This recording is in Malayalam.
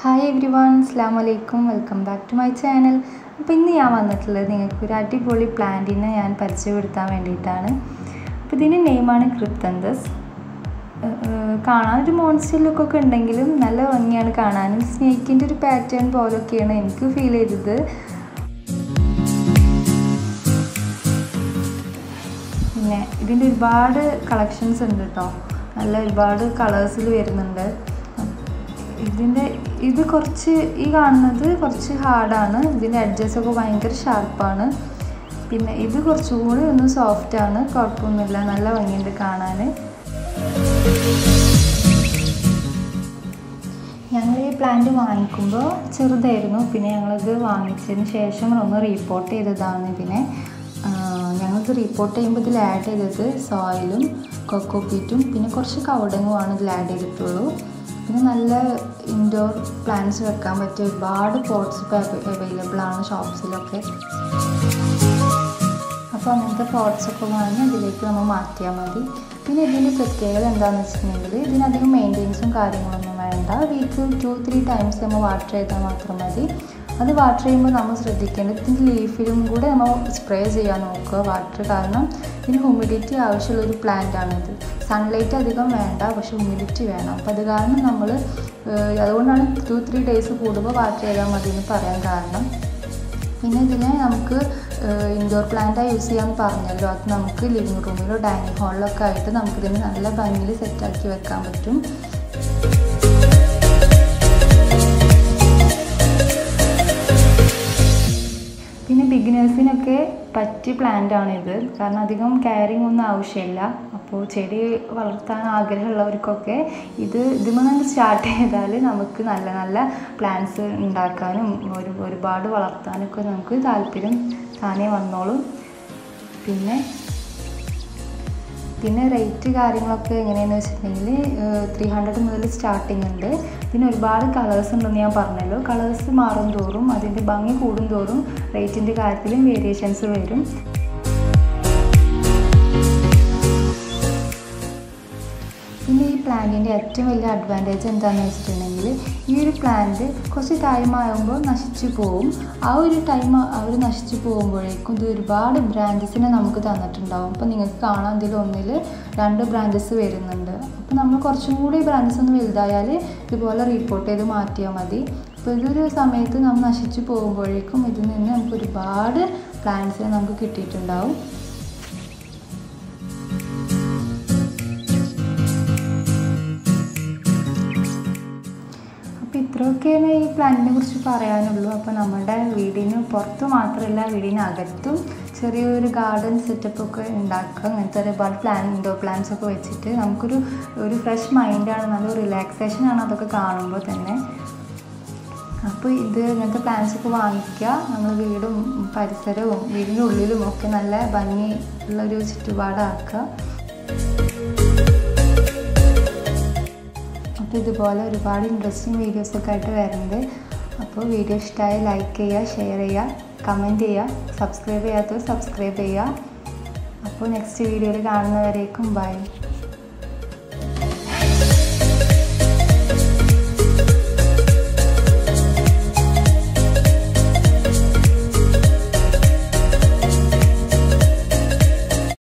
ഹായ് എവ്രി വൺ അസ്ലാം വലൈക്കും welcome back to my channel അപ്പോൾ ഇന്ന് ഞാൻ വന്നിട്ടുള്ളത് നിങ്ങൾക്ക് ഒരു അടിപൊളി പ്ലാന്റിനെ ഞാൻ പരിചയപ്പെടുത്താൻ വേണ്ടിയിട്ടാണ് അപ്പോൾ ഇതിൻ്റെ നെയിമാണ് ക്രിപ്തന്തസ് കാണാൻ ഒരു മോൺസ്റ്റർ ലുക്കൊക്കെ ഉണ്ടെങ്കിലും നല്ല ഭംഗിയാണ് കാണാനും സ്നേക്കിൻ്റെ ഒരു പാറ്റേൺ പോലൊക്കെയാണ് എനിക്ക് ഫീൽ ചെയ്തത് പിന്നെ ഇതിൻ്റെ ഒരുപാട് കളക്ഷൻസ് ഉണ്ട് കേട്ടോ നല്ല ഒരുപാട് കളേഴ്സിൽ വരുന്നുണ്ട് ഇതിൻ്റെ ഇത് കുറച്ച് ഈ കാണുന്നത് കുറച്ച് ഹാർഡാണ് ഇതിൻ്റെ എഡ്ജസ് ഒക്കെ ഭയങ്കര ഷാർപ്പാണ് പിന്നെ ഇത് കുറച്ചും കൂടി ഒന്ന് സോഫ്റ്റാണ് കുഴപ്പമൊന്നുമില്ല നല്ല ഭംഗിയുണ്ട് കാണാൻ ഞങ്ങൾ ഈ പ്ലാന്റ് വാങ്ങിക്കുമ്പോൾ ചെറുതായിരുന്നു പിന്നെ ഞങ്ങളിത് വാങ്ങിച്ചതിന് ശേഷം ഒന്ന് റീപ്പോർട്ട് ചെയ്തതാണ് ഇതിനെ ഞങ്ങൾക്ക് റിപ്പോർട്ട് ചെയ്യുമ്പോൾ ഇതിൽ ആഡ് ചെയ്തത് സോയിലും കൊക്കോ പീറ്റും പിന്നെ കുറച്ച് കൗഡങ്ങുമാണ് ഇതിൽ ആഡ് ചെയ്തിട്ടുള്ളൂ പിന്നെ നല്ല ഇൻഡോർ പ്ലാന്റ്സ് വെക്കാൻ പറ്റിയ ഒരുപാട് പോട്ട്സ് ഇപ്പോൾ അവൈലബിൾ ആണ് ഷോപ്സിലൊക്കെ അപ്പോൾ അങ്ങനത്തെ പോട്ട്സൊക്കെ വാങ്ങി അതിലേക്ക് നമ്മൾ മാറ്റിയാൽ മതി പിന്നെ ഇതിൻ്റെ പ്രത്യേകത എന്താണെന്ന് വെച്ചിട്ടുണ്ടെങ്കിൽ ഇതിനധികം മെയിൻ്റെനൻസും കാര്യങ്ങളൊന്നും വേണ്ട വീക്ക് ടു ത്രീ ടൈംസ് നമ്മൾ വാട്ടർ ചെയ്താൽ മാത്രം മതി അത് വാട്ടർ ചെയ്യുമ്പോൾ നമ്മൾ ശ്രദ്ധിക്കേണ്ടത് ഇതിൻ്റെ ലീഫിലും കൂടെ നമ്മൾ സ്പ്രേ ചെയ്യാൻ നോക്കുക വാട്ടർ കാരണം ഇതിന് ഹ്യൂമിഡിറ്റി ആവശ്യമുള്ള ഒരു പ്ലാന്റ് ആണിത് സൺലൈറ്റ് അധികം വേണ്ട പക്ഷെ ഹ്യൂമിഡിറ്റി വേണം അപ്പോൾ അത് കാരണം നമ്മൾ അതുകൊണ്ടാണ് ടു ത്രീ ഡേയ്സ് കൂടുമ്പോൾ വാട്ടർ ചെയ്താൽ മതി എന്ന് പറയാൻ കാരണം പിന്നെ ഇതിനെ നമുക്ക് ഇൻഡോർ പ്ലാന്റായി യൂസ് ചെയ്യാമെന്ന് പറഞ്ഞല്ലോ അത് നമുക്ക് ലിവിങ് റൂമിലോ ഡൈനിങ് ഹാളിലൊക്കെ ആയിട്ട് നമുക്കിതിന് നല്ല ഭംഗിയിൽ സെറ്റാക്കി വെക്കാൻ പറ്റും പിന്നെ ബിഗിനേഴ്സിനൊക്കെ പറ്റിയ പ്ലാന്റ് ആണിത് കാരണം അധികം കെയറിങ് ഒന്നും ആവശ്യമില്ല അപ്പോൾ ചെടി വളർത്താൻ ആഗ്രഹമുള്ളവർക്കൊക്കെ ഇത് ഇതിൽ നിന്ന് സ്റ്റാർട്ട് ചെയ്താൽ നമുക്ക് നല്ല നല്ല പ്ലാന്റ്സ് ഉണ്ടാക്കാനും ഒരു ഒരുപാട് വളർത്താനൊക്കെ നമുക്ക് താല്പര്യം താനേ വന്നോളും പിന്നെ പിന്നെ റേറ്റ് കാര്യങ്ങളൊക്കെ എങ്ങനെയാണെന്ന് വെച്ചിട്ടുണ്ടെങ്കിൽ ത്രീ ഹൺഡ്രഡ് മുതൽ സ്റ്റാർട്ടിംഗ് ഉണ്ട് പിന്നെ ഒരുപാട് കളേഴ്സ് ഉണ്ടെന്ന് ഞാൻ പറഞ്ഞല്ലോ കളേഴ്സ് മാറും തോറും അതിൻ്റെ ഭംഗി കൂടും തോറും റേറ്റിൻ്റെ കാര്യത്തിലും വേരിയേഷൻസ് വരും പിന്നെ ഈ പ്ലാന്റിൻ്റെ ഏറ്റവും വലിയ അഡ്വാൻറ്റേജ് എന്താണെന്ന് വെച്ചിട്ടുണ്ടെങ്കിൽ ഈ ഒരു പ്ലാന്റ് കുറച്ച് ടൈം ആകുമ്പോൾ നശിച്ചു പോവും ആ ഒരു ടൈം അവർ നശിച്ചു പോകുമ്പോഴേക്കും ഇത് ഒരുപാട് ബ്രാഞ്ചസിനെ നമുക്ക് തന്നിട്ടുണ്ടാവും അപ്പോൾ നിങ്ങൾക്ക് കാണാൻ ഇതിൽ ഒന്നിൽ രണ്ട് ബ്രാഞ്ചസ് വരുന്നുണ്ട് അപ്പോൾ നമ്മൾ കുറച്ചും കൂടി ബ്രാഞ്ചസ് ഒന്ന് വലുതായാൽ ഇതുപോലെ റിപ്പോർട്ട് ചെയ്ത് മാറ്റിയാൽ മതി അപ്പോൾ ഇതൊരു സമയത്ത് നമ്മൾ നശിച്ചു പോകുമ്പോഴേക്കും ഇതിൽ നിന്ന് നമുക്ക് ഒരുപാട് പ്ലാന്റ്സിനെ നമുക്ക് കിട്ടിയിട്ടുണ്ടാവും അപ്പോൾ ഇത്രയൊക്കെയാണ് ഈ പ്ലാന്റിനെ കുറിച്ച് പറയാനുള്ളൂ അപ്പോൾ നമ്മുടെ വീടിന് പുറത്ത് മാത്രമല്ല വീടിന് അകത്തും ചെറിയൊരു ഗാർഡൻ സെറ്റപ്പ് ഒക്കെ ഉണ്ടാക്കുക അങ്ങനത്തെ ഒരുപാട് പ്ലാൻ ഇൻഡോർ പ്ലാന്റ്സ് ഒക്കെ വെച്ചിട്ട് നമുക്കൊരു ഒരു ഫ്രഷ് മൈൻഡാണ് നല്ല റിലാക്സേഷൻ ആണ് അതൊക്കെ കാണുമ്പോൾ തന്നെ അപ്പോൾ ഇത് ഇങ്ങനത്തെ പ്ലാന്റ്സ് ഒക്കെ വാങ്ങിക്കുക നമ്മൾ വീടും പരിസരവും വീടിൻ്റെ ഉള്ളിലും ഒക്കെ നല്ല ഭംഗി ഉള്ളൊരു ചുറ്റുപാടാക്കുക അപ്പോൾ ഇതുപോലെ ഒരുപാട് ഇൻട്രസ്റ്റിംഗ് വീഡിയോസൊക്കെ ആയിട്ട് വരുന്നുണ്ട് അപ്പോൾ വീഡിയോ ഇഷ്ടമായി ലൈക്ക് ചെയ്യുക ഷെയർ ചെയ്യുക കമൻറ്റ് ചെയ്യുക സബ്സ്ക്രൈബ് ചെയ്യാത്തവർ സബ്സ്ക്രൈബ് ചെയ്യുക അപ്പോൾ നെക്സ്റ്റ് വീഡിയോയിൽ കാണുന്നവരേക്കും ബൈ